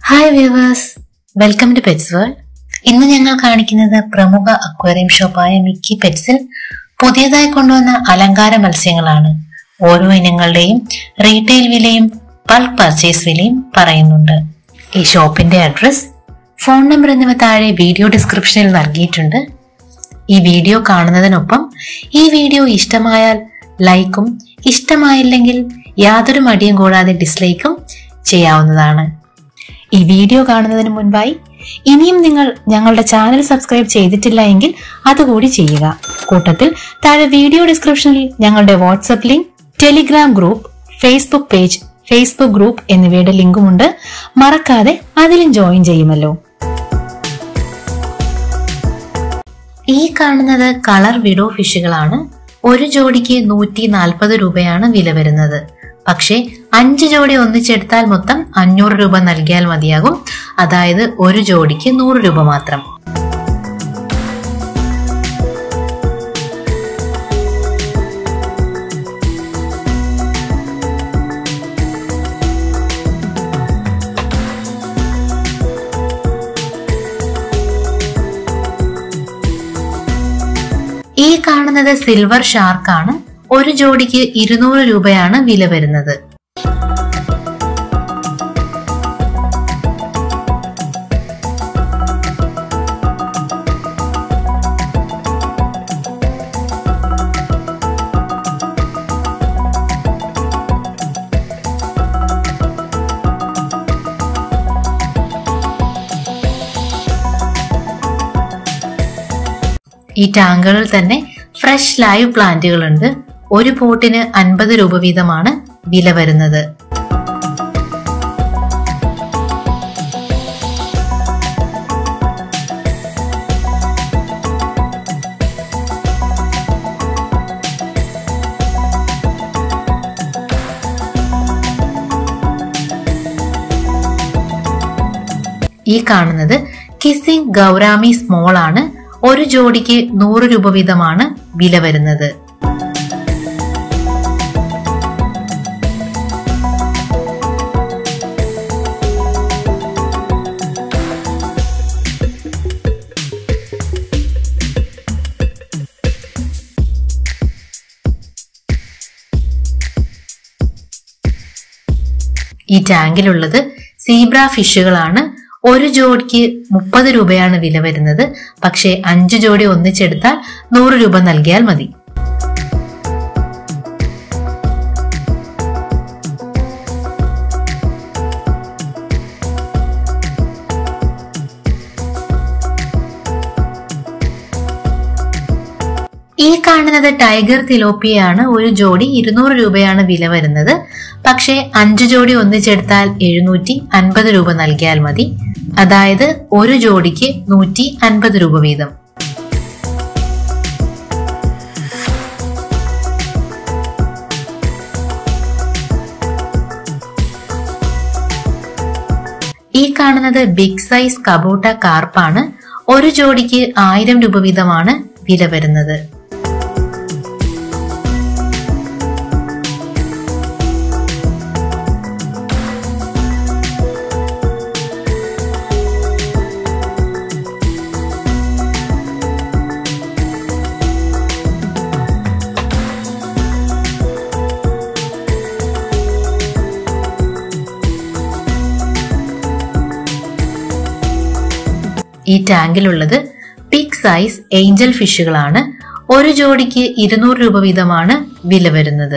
hi viewers welcome to pets world ഇന്ന് ഞങ്ങൾ കാണിക്കുന്നത് പ്രമുഖ അക്വേറിയം ഷോപ്പായ മിക്കി പെറ്റ്സിൽ പുതിയതായി കൊണ്ടുവന്ന അലങ്കാര മത്സ്യങ്ങളാണ് ഓരോ ഇനങ്ങളുടെയും റീറ്റെയിൽ വിലയും ബൾക്ക് പർച്ചേസ് വിലയും പറയുന്നുണ്ട് ഈ ഷോപ്പിന്റെ അഡ്രസ് ഫോൺ നമ്പർ എന്നിവ താഴെ വീഡിയോ ഡിസ്ക്രിപ്ഷനിൽ നൽകിയിട്ടുണ്ട് ഈ വീഡിയോ കാണുന്നതിനൊപ്പം ഈ വീഡിയോ ഇഷ്ടമായാൽ ലൈക്കും ഇഷ്ടമായില്ലെങ്കിൽ യാതൊരു മടിയും കൂടാതെ ഡിസ്ലൈക്കും ചെയ്യാവുന്നതാണ് ഈ വീഡിയോ കാണുന്നതിന് മുൻപായി ഇനിയും നിങ്ങൾ ഞങ്ങളുടെ ചാനൽ സബ്സ്ക്രൈബ് ചെയ്തിട്ടില്ല എങ്കിൽ അതുകൂടി ചെയ്യുക കൂട്ടത്തിൽ താഴെ വീഡിയോ ഡിസ്ക്രിപ്ഷനിൽ ഞങ്ങളുടെ WhatsApp link Telegram group Facebook page Facebook group എന്നിവയുടെ ലിങ്കുമുണ്ട് മറക്കാതെ അതിലും ജോയിൻ ചെയ്യുമല്ലോ ഈ കാണുന്നത് കളർ വിഡോ ഫിഷുകളാണ് ഒരു ജോഡിക്ക് നൂറ്റി നാൽപ്പത് രൂപയാണ് വില വരുന്നത് പക്ഷേ അഞ്ച് ജോഡി ഒന്നിച്ചെടുത്താൽ മൊത്തം അഞ്ഞൂറ് രൂപ നൽകിയാൽ മതിയാകും അതായത് ഒരു ജോഡിക്ക് നൂറ് രൂപ മാത്രം ഈ കാണുന്നത് സിൽവർ ഷാർക്ക് ആണ് ഒരു ജോഡിക്ക് ഇരുന്നൂറ് രൂപയാണ് വില വരുന്നത് ഈ ടാങ്കുകളിൽ തന്നെ ഫ്രഷ് ലൈവ് പ്ലാന്റുകളുണ്ട് ഒരു പോട്ടിന് അൻപത് രൂപ വീതമാണ് വില വരുന്നത് ഈ കാണുന്നത് കിസിംഗ് ഗൗരാമി സ്മോൾ ആണ് ഒരു ജോഡിക്ക് നൂറ് രൂപ വീതമാണ് വില വരുന്നത് ഈ ടാങ്കിലുള്ളത് സീബ്ര ഫിഷുകളാണ് ഒരു ജോഡിക്ക് മുപ്പത് രൂപയാണ് വില വരുന്നത് പക്ഷേ അഞ്ച് ജോഡി ഒന്നിച്ചെടുത്താൽ നൂറ് രൂപ നൽകിയാൽ മതി ഈ കാണുന്നത് ടൈഗർ തിലോപ്പിയാണ് ഒരു ജോഡി ഇരുന്നൂറ് രൂപയാണ് വില വരുന്നത് പക്ഷേ അഞ്ചു ജോഡി ഒന്നിച്ചെടുത്താൽ എഴുന്നൂറ്റി അൻപത് രൂപ നൽകിയാൽ മതി അതായത് ഒരു ജോഡിക്ക് നൂറ്റി അൻപത് രൂപ വീതം ഈ കാണുന്നത് ബിഗ് സൈസ് കബൂട്ട കാർപ്പാണ് ഒരു ജോഡിക്ക് ആയിരം രൂപ വീതമാണ് വില വരുന്നത് ഈ ടാങ്കിലുള്ളത് ബിഗ് സൈസ് ഏഞ്ചൽ ഫിഷുകളാണ് ഒരു ജോഡിക്ക് ഇരുന്നൂറ് രൂപ വീതമാണ് വില വരുന്നത്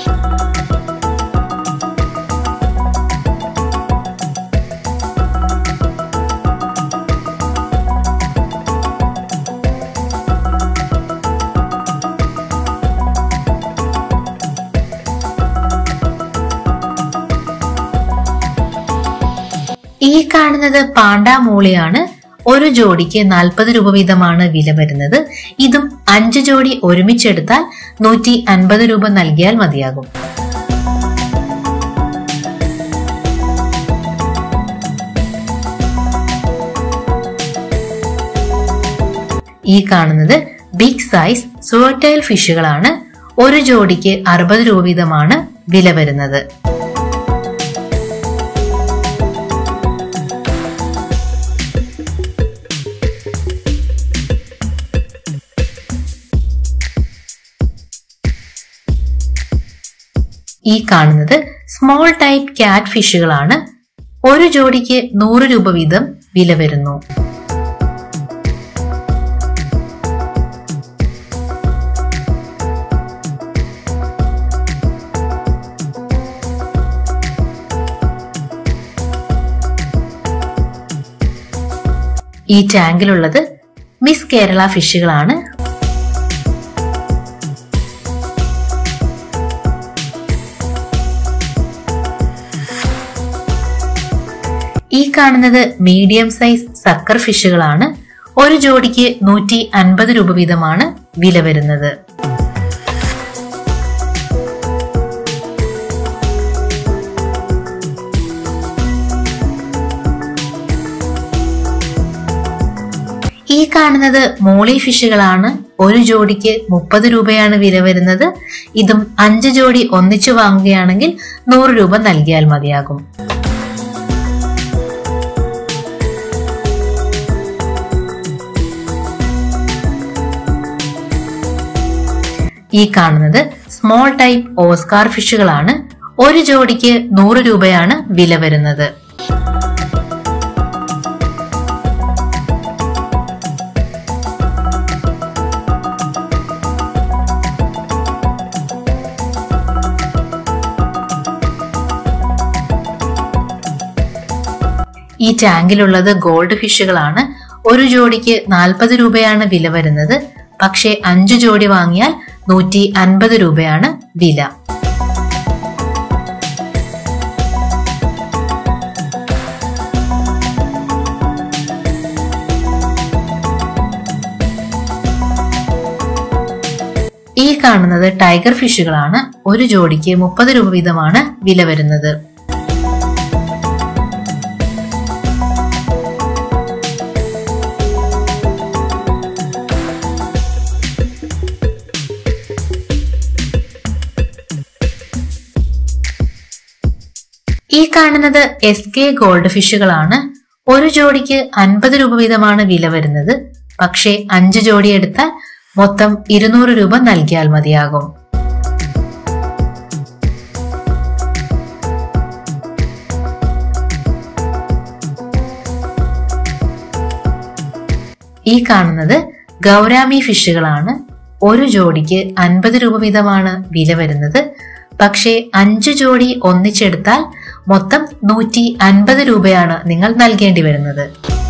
ഈ കാണുന്നത് പാണ്ടാമൂളിയാണ് ഒരു ജോഡിക്ക് നാൽപ്പത് രൂപ വീതമാണ് വില വരുന്നത് ഇതും അഞ്ച് ജോഡി ഒരുമിച്ചെടുത്താൽ നൂറ്റി അൻപത് രൂപ നൽകിയാൽ മതിയാകും ഈ കാണുന്നത് ബിഗ് സൈസ് സുവർട്ടൈൽ ഫിഷുകളാണ് ഒരു ജോഡിക്ക് അറുപത് രൂപ വീതമാണ് വില വരുന്നത് ഈ കാണുന്നത് സ്മോൾ ടൈപ്പ് ക്യാറ്റ് ഫിഷുകളാണ് ഒരു ജോഡിക്ക് നൂറ് രൂപ വീതം വില വരുന്നു ഈ ടാങ്കിലുള്ളത് മിസ് കേരള ഫിഷുകളാണ് ഈ കാണുന്നത് മീഡിയം സൈസ് സക്കർ ഫിഷുകളാണ് ഒരു ജോഡിക്ക് നൂറ്റി അൻപത് രൂപ വീതമാണ് വില വരുന്നത് ഈ കാണുന്നത് മോളി ഫിഷുകളാണ് ഒരു ജോഡിക്ക് മുപ്പത് രൂപയാണ് വില വരുന്നത് ഇതും അഞ്ച് ജോഡി ഒന്നിച്ചു വാങ്ങുകയാണെങ്കിൽ നൂറ് രൂപ നൽകിയാൽ മതിയാകും ഈ കാണുന്നത് സ്മോൾ ടൈപ്പ് ഓസ്കാർ ഫിഷുകളാണ് ഒരു ജോഡിക്ക് നൂറ് രൂപയാണ് വില വരുന്നത് ഈ ടാങ്കിലുള്ളത് ഗോൾഡ് ഫിഷുകളാണ് ഒരു ജോഡിക്ക് നാൽപ്പത് രൂപയാണ് വില വരുന്നത് പക്ഷേ അഞ്ചു ജോഡി വാങ്ങിയാൽ നൂറ്റി അൻപത് രൂപയാണ് വില ഈ കാണുന്നത് ടൈഗർ ഫിഷുകളാണ് ഒരു ജോഡിക്ക് മുപ്പത് രൂപ വീതമാണ് വില വരുന്നത് ഈ കാണുന്നത് എസ് കെ ഗോൾഡ് ഫിഷുകളാണ് ഒരു ജോഡിക്ക് അൻപത് രൂപ വീതമാണ് വില വരുന്നത് പക്ഷേ അഞ്ച് ജോഡി എടുത്താൽ മൊത്തം ഇരുന്നൂറ് രൂപ നൽകിയാൽ മതിയാകും ഈ കാണുന്നത് ഗൗരാമി ഫിഷുകളാണ് ഒരു ജോഡിക്ക് അൻപത് രൂപ വീതമാണ് വില വരുന്നത് പക്ഷേ അഞ്ചു ജോഡി ഒന്നിച്ചെടുത്താൽ മൊത്തം നൂറ്റി അൻപത് രൂപയാണ് നിങ്ങൾ നൽകേണ്ടി വരുന്നത്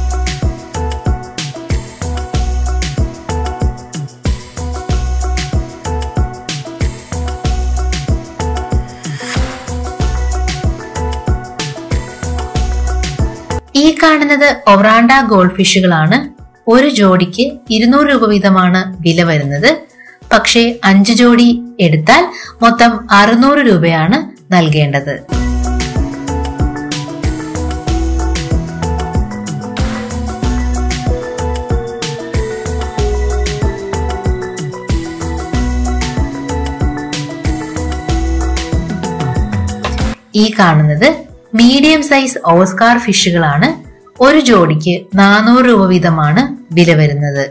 ഈ കാണുന്നത് ഒറാണ്ട ഗോൾഡ് ഫിഷുകളാണ് ഒരു ജോഡിക്ക് ഇരുന്നൂറ് രൂപ വീതമാണ് വില വരുന്നത് പക്ഷേ അഞ്ച് ജോഡി എടുത്താൽ മൊത്തം അറുന്നൂറ് രൂപയാണ് നൽകേണ്ടത് ഈ കാണുന്നത് മീഡിയം സൈസ് ഓസ്കാർ ഫിഷുകളാണ് ഒരു ജോഡിക്ക് നാനൂറ് രൂപ വീതമാണ് വില വരുന്നത്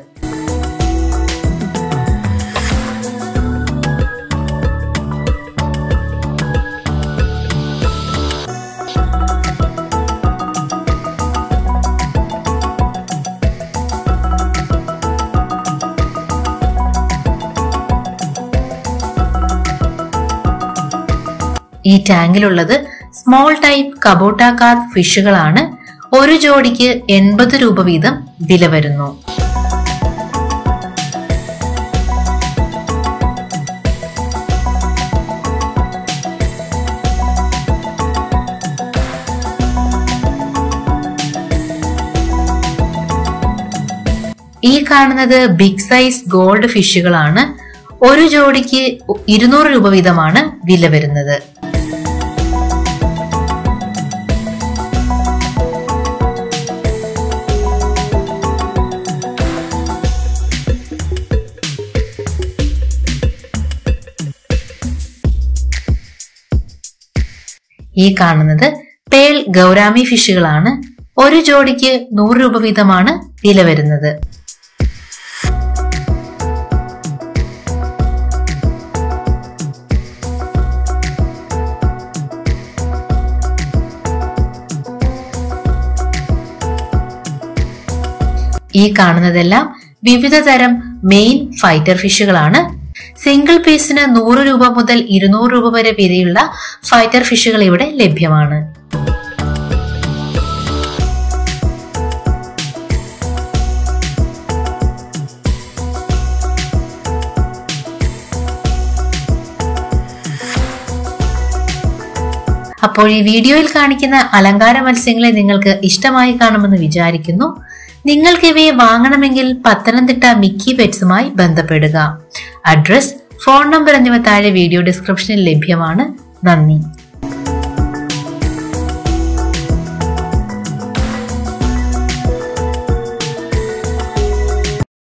ഈ ടാങ്കിലുള്ളത് സ്മോൾ ടൈപ്പ് കബോട്ടാക്കാർ ഫിഷുകളാണ് ഒരു ജോഡിക്ക് എൺപത് രൂപ വീതം വില വരുന്നു ഈ കാണുന്നത് ബിഗ് സൈസ് ഗോൾഡ് ഫിഷുകളാണ് ഒരു ജോഡിക്ക് ഇരുന്നൂറ് രൂപ വീതമാണ് വില വരുന്നത് ഈ കാണുന്നത് പേൾ ഗൗരാമി ഫിഷുകളാണ് ഒരു ജോഡിക്ക് നൂറ് രൂപ വീതമാണ് വില വരുന്നത് ഈ കാണുന്നതെല്ലാം വിവിധ തരം മെയിൻ ഫൈറ്റർ ഫിഷുകളാണ് സിംഗിൾ പീസിന് നൂറ് രൂപ മുതൽ ഇരുന്നൂറ് രൂപ വരെ വിലയുള്ള ഫൈറ്റർ ഫിഷുകൾ ഇവിടെ ലഭ്യമാണ് അപ്പോൾ ഈ വീഡിയോയിൽ കാണിക്കുന്ന അലങ്കാര മത്സ്യങ്ങളെ നിങ്ങൾക്ക് ഇഷ്ടമായി കാണുമെന്ന് വിചാരിക്കുന്നു നിങ്ങൾക്ക് ഇവയെ വാങ്ങണമെങ്കിൽ പത്തനംതിട്ട മിക്കി പെറ്റ്സുമായി ബന്ധപ്പെടുക അഡ്രസ് ഫോൺ നമ്പർ എന്നിവ താഴെ വീഡിയോ ഡിസ്ക്രിപ്ഷനിൽ ലഭ്യമാണ് നന്ദി